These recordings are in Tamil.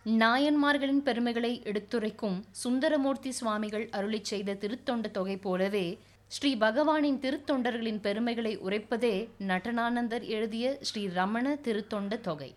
நாயன்மார்களின் பெருமைகளை எடுத்துரைக்கும் சுந்தரமூர்த்தி சுவாமிகள் அருளிச் செய்த திருத்தொண்ட தொகை போலவே ஸ்ரீ பகவானின் திருத்தொண்டர்களின் பெருமைகளை உரைப்பதே நடனானந்தர் எழுதிய ஸ்ரீ ரமண திருத்தொண்ட தொகை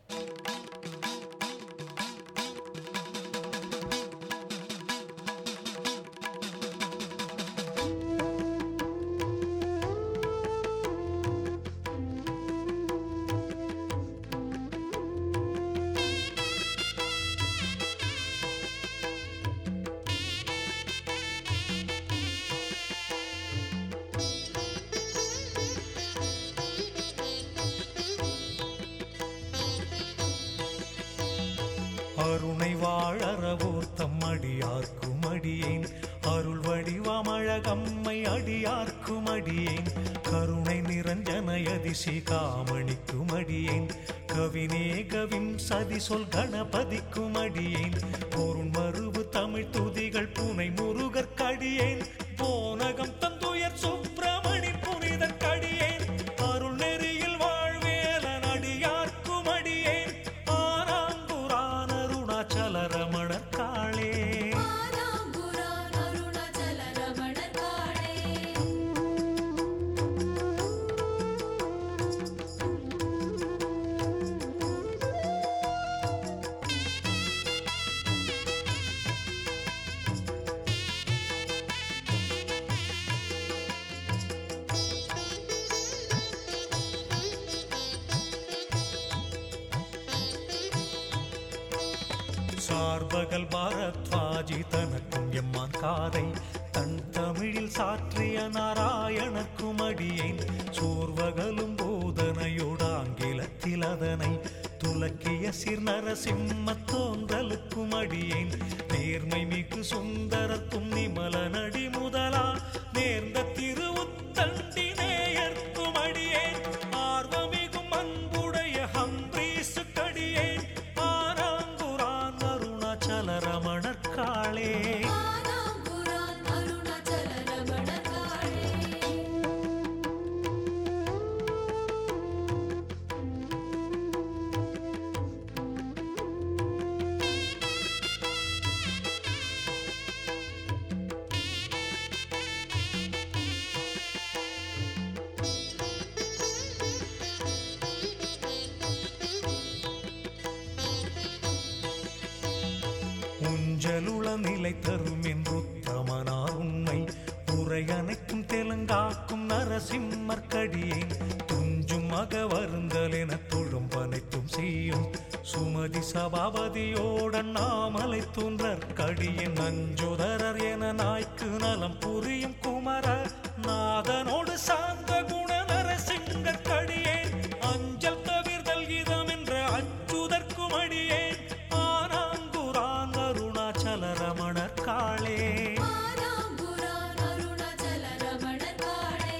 அருணை வாழறவோர் தம் அடியார்க்கும் அடியேன் அருள் வடிவமழகம்மை அடியார்க்கும் அடியேன் கருணை நிரஞ்சன அதிசி காமணிக்கும் அடியேன் கவினே கவிம் சதி சொல் கணபதிக்கும் அடியேன் பொருள் மறுவு தமிழ் துதிகள் புனை முருகற்கடியேன் போனகம் தந்துயர் சுப்பிரமணி புனிதற்கடியேன் அருள் நெறியில் வாழ்வேலன் அடியார்க்கும் அடியேன் ஆராங்குரான் அருணாச்சல ரமணர் காளே ஆராங்குரான் அருணாச்சல ரமணர் காளே சார்பகல் பாரத்வாஜி தனக்கும் எம்மான் காதை தன் தமிழில் சாற்றிய நாராயணக்கும் அடியேன் சோர்வகலும் போதனையோடு ஆங்கிலத்தில் அதனை துலக்கிய சிர் நரசிம்ம தோன்றலுக்கும் அடியேன் நேர்மை மிகு சுந்தரத்தும் நிமலனடி முதலா நேர்ந்த திருவுத்தண்டி நேயர்க்கும் அடியேன் ஆர்வமிகும் அன்புடைய ஹம்ப்ரீசு கடியேன் ஆராங்குரான் அருணாச்சல ரமணர் காளே ஆராங்குரான் அருணாச்சல ரமணர் காளே உஞ்சலுள நிலை தரும் என்றுத்தமனார் உண்மை உரை அனைத்தும் தெலுங்காக்கும் நரசிம்மர் கடியேன் துஞ்சும் மக வருந்தல் என தொழும் பனைத்தும் செய்யும் சுமதி சபாபதியோட நாமலை தூன்றற் கடியேன் நஞ்சுதரர் என நாய்க்கு நலம் புரியும் குமர நாதனோடு சாந்த குண நரசிங்க கடியேன் அஞ்சல் தவிர்தல் இதம் என்ற அச்சுதற்கும் அடியேன் ஆனாங்குரான் அருணாச்சல ரமணர் காளே ஆராங்குரான் அருணாச்சல ரமணர் காளே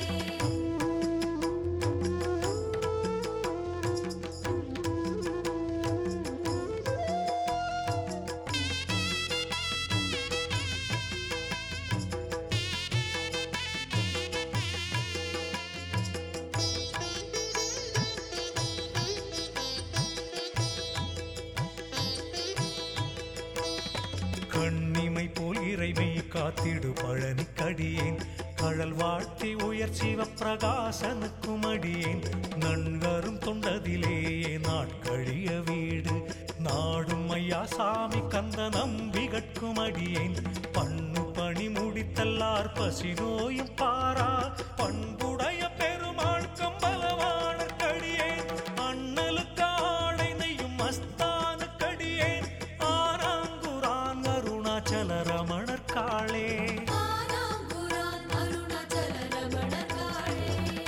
கண்ணிமை போல் இறைமை காத்திடு பழனி கடியேன் கழல் வாழ்த்தி உயர் சிவ பிரகாசனுக்கும் அடியேன் நன்கரும் தொண்டதிலேயே நாட்கழிய வீடு நாடும் ஐயா சாமி கந்த நம்பிகட்கும் அடியேன் பண்ணு பணி முடித்தல்லார் பசி நோயும் பாரா பண்புடைய பெருமாள் கம்பலவாணர் கடியேன் அண்ணலுக்கு ஆடை நெய்யும் அஸ்தான கடியேன் ஆராங்குரான் அருணாச்சல ரமணர் காளே ஆராங்குரான் அருணாச்சல ரமணர் காளே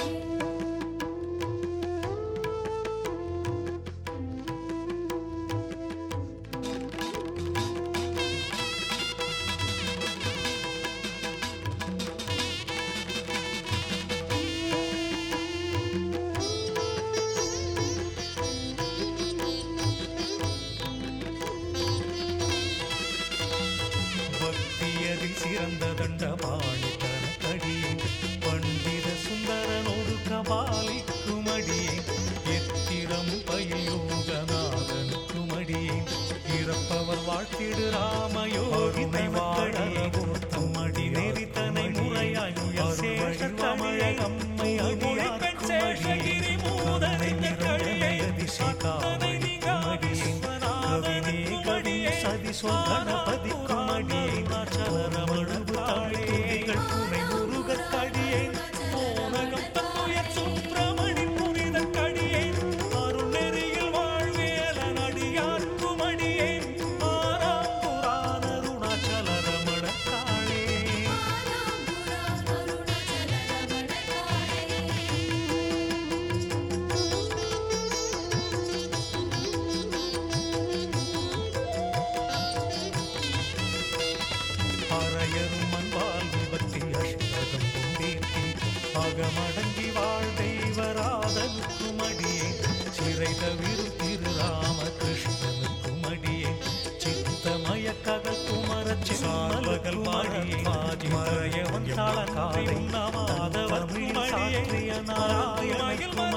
பக்தியதில் சிறந்த தண்டபாணி தனக்கடியேன் பண்டித சுந்தரனோடு கபாலிக்கும் அடியேன் எத்திரம் பயில் யோகநாதனுக்கும் அடியேன் இறப்பவர் காத்திடு ராமயோகி தம்மடி நெறி தனை முறையாய் சேஷமழை அம்மை அடியார் சேஷகிரி மூதறிஞ கழியை அத்தனை நீங்காவிஸ்வநாதனின் சதி சொல் கணபதி குமடியை சலரமழுவு தமிழ் துதிகள் துணை முருகக் கடியேன் போனகம் தன்னுயர் சுப்பிரமணி புனித கடியேன் அருள் நெறியில் வாழ்வேலன் அடியார்க்கும் அடியேன் ஆறாம் புராண அருணாச்சல ரமண காளே அரையரும் அன்பால் விபத்தி அஷ்டகம் கொண்டேத்தி அகமடங்கி வாழ் தெய்வராதனுக்கும் அடியே சிறை தவிரும் திரு ராமகிருஷ்ணனுக்கும் அடியே சித்தமய கதல் குமர சிம்மலகல் பாடியே மறையவன் தாள காலை உண்ணாமாதவர் சாற்றிய நாராயணனுக்கும்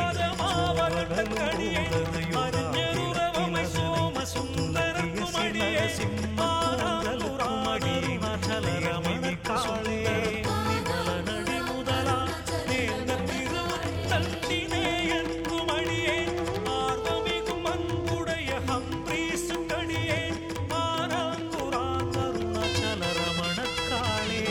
அடியே அறிஞருறவமை சோம சுந்தரக்கும் அடியே சிம்மானலுக்கும் அடியே நச்சலரமணி காளே நிமலனடி முதலா நேர்ந்த திருத்தண்டினேயற்கும் அடியே ஆர்வமிகும் அன்புடைய ஹம்ப்ரீசுக்கடியே ஆராங்குரான் அருணாச்சல ரமண காளே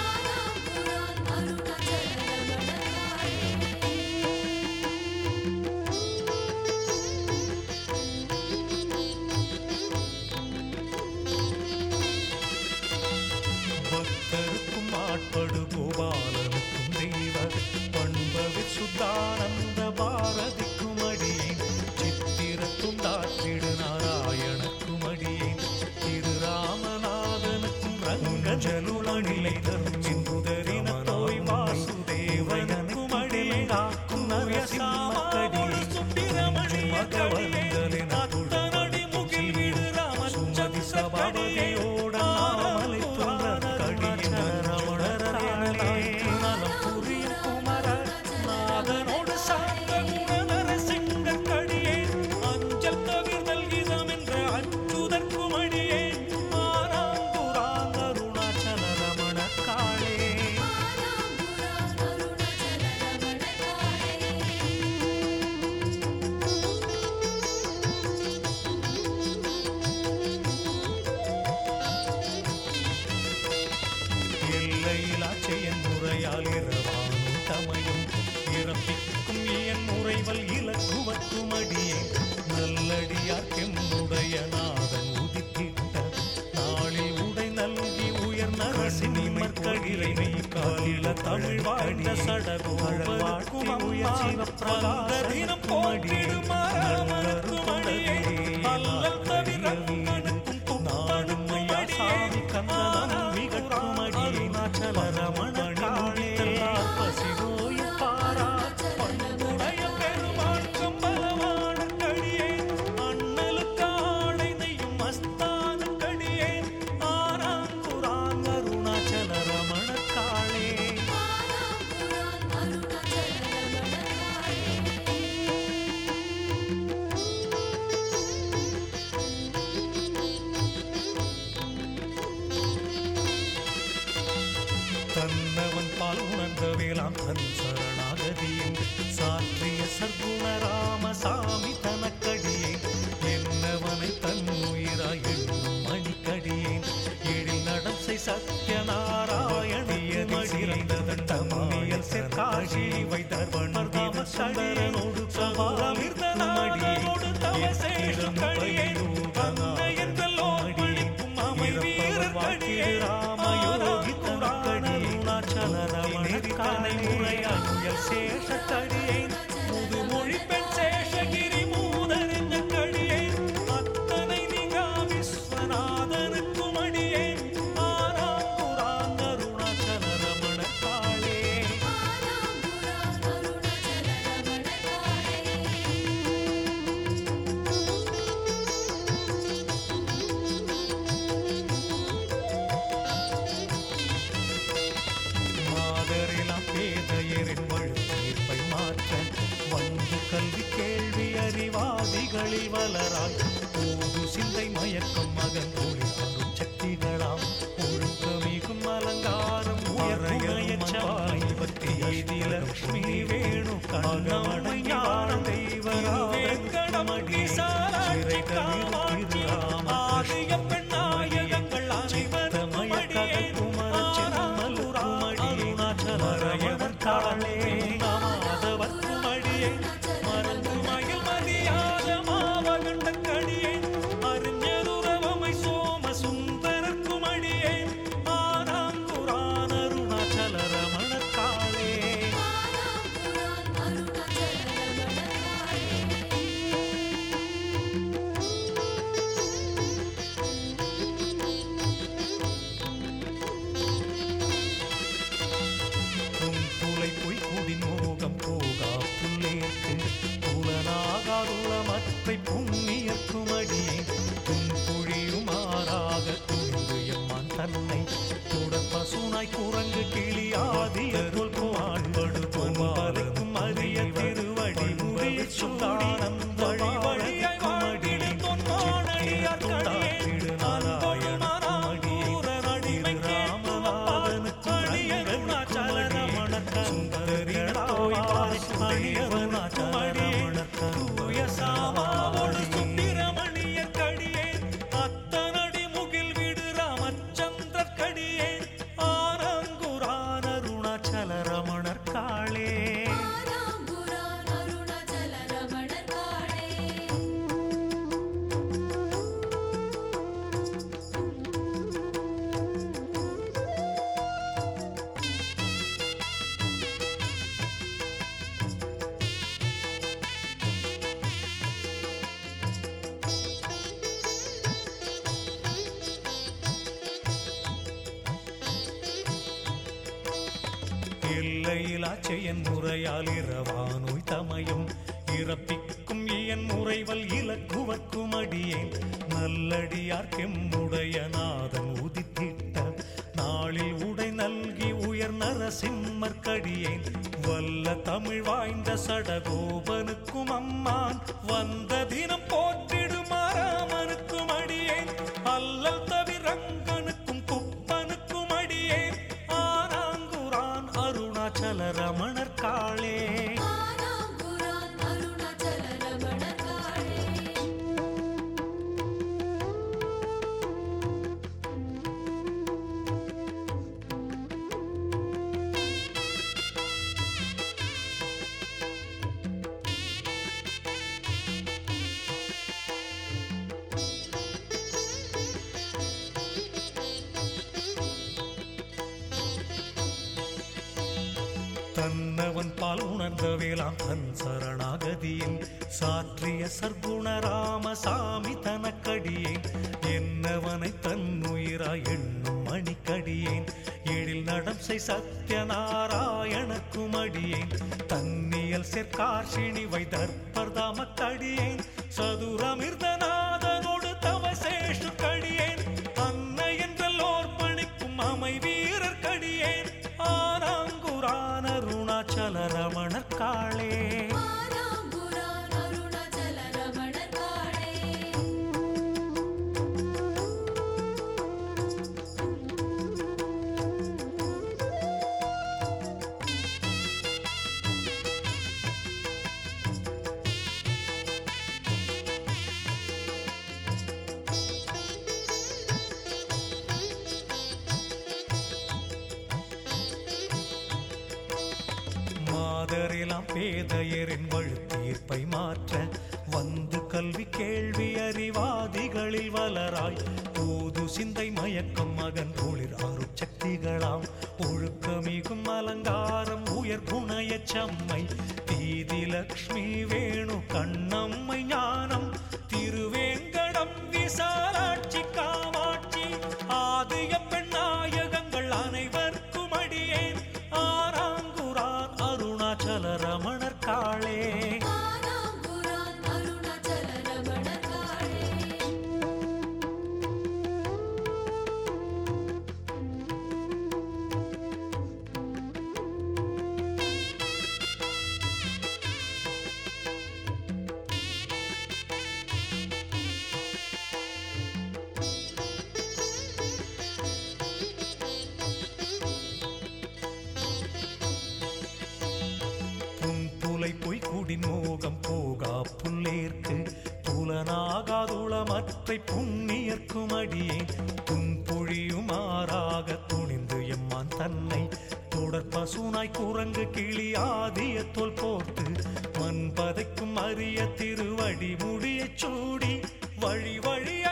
பக்தருக்கும் ஆட்படு கோபாலனுக்கும் தெய்வ பண்பவி சுத்தானந்த பாரதிக்கும் அடியேன் சித்திரத்தும் தாத்திடு நாராயணக்கும் அடியேன் திரு ராமநாதனுக்கும் ரங்கஜலுளநிலை தரும் சிந்துதரின தோய் வாசுதேவனுக்கும் அடியேன் காக்கும் நரசிம்மக்கடியே சுப்பிரமணிய கடியே அத்தனடி முகில் விடு ராமசுமதி சபாபதியோட நாமலை துன்ற கடிய ரமணரே நலம் புரியும் குமர நாதனோடு சார்ந்த குணநர சிங்க கடியே அஞ்சல் தவிர்தல் இதம் என்ற அச்சுதற்கும் அடியே ஆராங்குரான் அருணாச்சல ரமண காளே எல்லையிலா செயன் முறையால் இரவானும் தமையும் இறப்பிக்கும் என் முறைவல் இலக்குவக்கும் அடியே நல்லடியார் கெம்முடைய நாதன் உதித்திட்ட நாளில் உடை நல்கி உயர் நரசிம்மர் கடிலை மெய் காலில தமிழ் வாழ்ந்த சடகோழவாழ்க்கும் உயர் சிவப்பிரகாசம் போட்டிடும் மாறாமனுக்கும் அடியே அல்லல் தவிர உங்களுக்கும் நாடும் ஐயா சாமி கந்தனம் மிகட்டும் அடியே நாச்சல ரமண காளே பசிவோய பாரா பண்புடைய பெருமாள் கம்பலவான கடியே அண்ணலுக்காளை நெய்யும் மஸ்தான கடியே ஆராங்குரான் அருணாச்சல ரமண காளே தன்னவன் பால் உணர்ந்த வேளாம் தன் சரணாகதியின் சாற்றிய சர்க்குண ராமசாமி தனக்கடியே என்னவனை தன் உயிராய் எண்ணும் மணிக்கடியேன் எழில் நடசை சத்யநாராயணியதி சிறந்ததன் தம்மியல் செற்காஷி வைத்தர் பண்பர்தாம சுந்தரனோடு சபாமிர்தனாடனோடு தவசேஷம் கடியேன் அன்னை என்றல்லோ படிக்கும் அமை வீரர் கடியே ராமயோகி அருணாச்சல ரமணனை முறையால் சேஷ கடியேன் முதுமொழி பெண் சேஷகிரி மூதறிஞ கடியேன் அத்தனை நீங்கா விஸ்வநாதனுக்கும் அடியேன் ஆறாம் புரான் அருணாச்சல ரமண காளே மாதரிலாம் பேதையரின் வழுத்தீர்ப்பை மாற்ற வந்து கல்வி கேள்வி அறிவாதிகளில் வளரால் போது சிந்தை மயக்க மயக்கம் மகன் ஒளி அருள் சக்திகளாம் ஒழுக்கமிகும் அலங்காரம் உயர்மயச்சாலை பக்தி லட்சுமி வேணு கண்ணம்மை ஞானம் தெய்வராமடி சாராட்சி காமாட்சி ஆதிய பெண்ணாயகங்கள் அனைவருமடியே அருணாச்சலமரையவர் காளே மாதவர்க்குமடியே மறந்து மயில் மதியாத மாவகண்டக்கடியே அறிஞருறவமை சோம சுந்தரர்க்குமடியே ஆனாங்குரான் அருணாச்சல ரமணர் காளே ஆனாங்குரான் அருணாச்சல ரமணர் காளே துளை பொய் குடி மோகம் போகா புல்லேற்கு புலனாகாதுளமற்றை புண்ணியக்கும் அடியே துன் பொழியுமாறாக துணிந்து எம்மான் தன்னை தொடர் பசுனாய் குரங்கு கிளி ஆதியருள் குமாண்படு பொன்பாலுக்கும் அரிய திருவடி முடிய சுந்தானம் வழி வழியாய் வாடிடு தொன்மானடியார் கடியே நாராயண அடியே ராமநாதனுக்கு அடியருணாச்சல ரமணக்க தூய சாமாவோடு சுப்பிரமணியர் கடியே அத்தனடி முகில் விடு ராமச்சந்திரர் கடியே ஆனங்குரான் அருணாச்சல ரமணர் காளே ஆனாங்குரான் அருணாச்சல ரமணர் காளே எல்லையிலா செயன் முறையால் இரவானோய் தமையும் இறப்பிக்கும் இயன் முறைவல் இலக்குவர்க்கும் அடியேன் நல்லடியார் கெம்முடைய நாதன் உதித்திட்ட நாளில் உடை நல்கி உயர் நரசிம்மர் கடியேன் வல்ல தமிழ் வாய்ந்த சடகோபனுக்கும் அம்மான் வந்த தினம் போற்றிடும் மாராமனுக்கும் அடியேன் அல்லல் தவிரங்கனுக்கும் குப்பனுக்கும் அடியேன் ஆனாங்குரான் அருணாச்சல ரமணர் காளே ஆனாங்குரான் அருணாச்சல ரமணர் காளே தன்னவன் பால் உணர்ந்த வேளாம் தன் சரணாகதியில் சாற்றிய சர்க்குண ராமசாமி தனக்கடியேன் என்னவனை தன்னுயிராய் எண்ணும் மணிக்கடியேன் எழில் நடம் செய் சத்யநாராயணக்கும் அடியேன் தன்னியல் செற்கார்ஷினி வைதற்பர்தாமக்கடியேன் சதுரமிர்தநாதனோடு தவசேஷு கடியேன் அன்னை என்றல்லோர் பணிக்கும் அமை வீரர் கடியேன் ஆனாங்குரான் அருணாச்சல ரமணர் காளே ஆனாங்குரான் அருணாச்சல ரமணர் காளே மாதரெல்லாம் பேதையரின் வழுத்தீர்ப்பை மாற்ற வந்து கல்வி கேள்வி அறிவாதிகளில் வளராய் தூது சிந்தை மயக்கம் மகன் ஒளிர் அருட்சக்திகளாம் ஒழுக்கமிகும் அலங்காரம் உயர் குணையச் செம்மை தீதி லக்ஷ்மி வேணு கண்ணம்மை ஞானம் திருவேங்கடம் விசாலாட்சி காமாட்சி ஆதிய பெண்ணாயகங்கள் அனைவர்க்கும் அடியேன் ஆராங்குரான் அருணாச்சல ரமணர் காளே ஆனாங்குரான் அருணாச்சல ரமணர் காளே அவற்றை புண்ணியர்க்கும் அடியேன் துன்பொழியுமாறாக துணிந்து எம்மான் தன்னை தொடர் பசுனாய் குரங்கு கிளி ஆதிய தோல் போர்த்து மண் பதைக்கும் அரிய திருவடி முடியச் சூடி வழி வழி